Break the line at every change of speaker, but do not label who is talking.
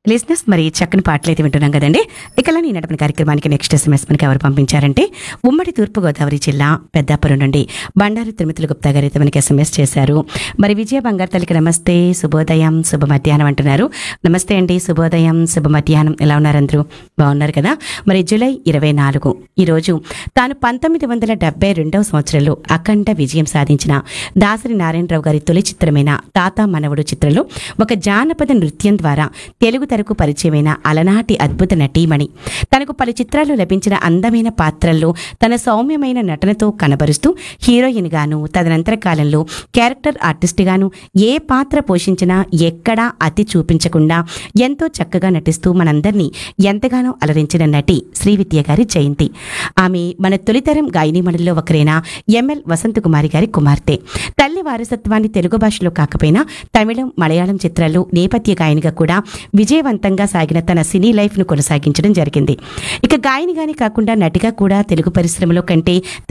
లిజినెస్ మరి చక్కని పాటలు అయితే వింటున్నాం కదండి ఇక ఈ నడపని కార్యక్రమానికి నెక్స్ట్ ఎస్ఎంఎస్ మనకి ఎవరు పంపించారంటే ఉమ్మడి తూర్పుగోదావరి జిల్లా పెద్దాపురం నుండి బండారు తిరుమతుల గుప్తా గారు అయితే మనకి ఎస్ఎంఎస్ చేశారు మరి విజయ బంగారు తల్లికి నమస్తే శుభోదయం శుభ మధ్యాహ్నం అంటున్నారు నమస్తే అండి శుభోదయం శుభ మధ్యాహ్నం ఎలా ఉన్నారు అందరూ బాగున్నారు కదా మరి జూలై ఇరవై నాలుగు ఈరోజు తాను పంతొమ్మిది వందల డెబ్బై రెండవ సంవత్సరంలో అఖండ విజయం సాధించిన దాసరి నారాయణరావు గారి తొలి చిత్రమైన తాత మనవడు చిత్రంలో ఒక జానపద నృత్యం ద్వారా తెలుగు తెరకు పరిచయమైన అలనాటి అద్భుత నటీమణి తనకు పలు చిత్రాల్లో లభించిన అందమైన పాత్రల్లో తన సౌమ్యమైన నటనతో కనబరుస్తూ హీరోయిన్ గాను తదనంతర కాలంలో క్యారెక్టర్ ఆర్టిస్ట్ గాను ఏ పాత్ర పోషించినా ఎక్కడా అతి చూపించకుండా ఎంతో చక్కగా నటిస్తూ మనందరినీ ఎంతగానో అలరించిన నటి శ్రీవిద్య గారి జయంతి ఆమె మన తొలితరం గాయనీమణుల్లో ఒకరైన ఎంఎల్ వసంతకుమారి గారి కుమార్తె తల్లి వారసత్వాన్ని తెలుగు భాషలో కాకపోయినా తమిళం మలయాళం చిత్రాల్లో నేపథ్య గాయనిగా కూడా విజయవంతంగా సాగిన తన సినీ లైఫ్ను కొనసాగించడం జరిగింది ఇక గాయనిగానే కాకుండా నటిగా కూడా తెలుగు పరిశ్రమలో కంటే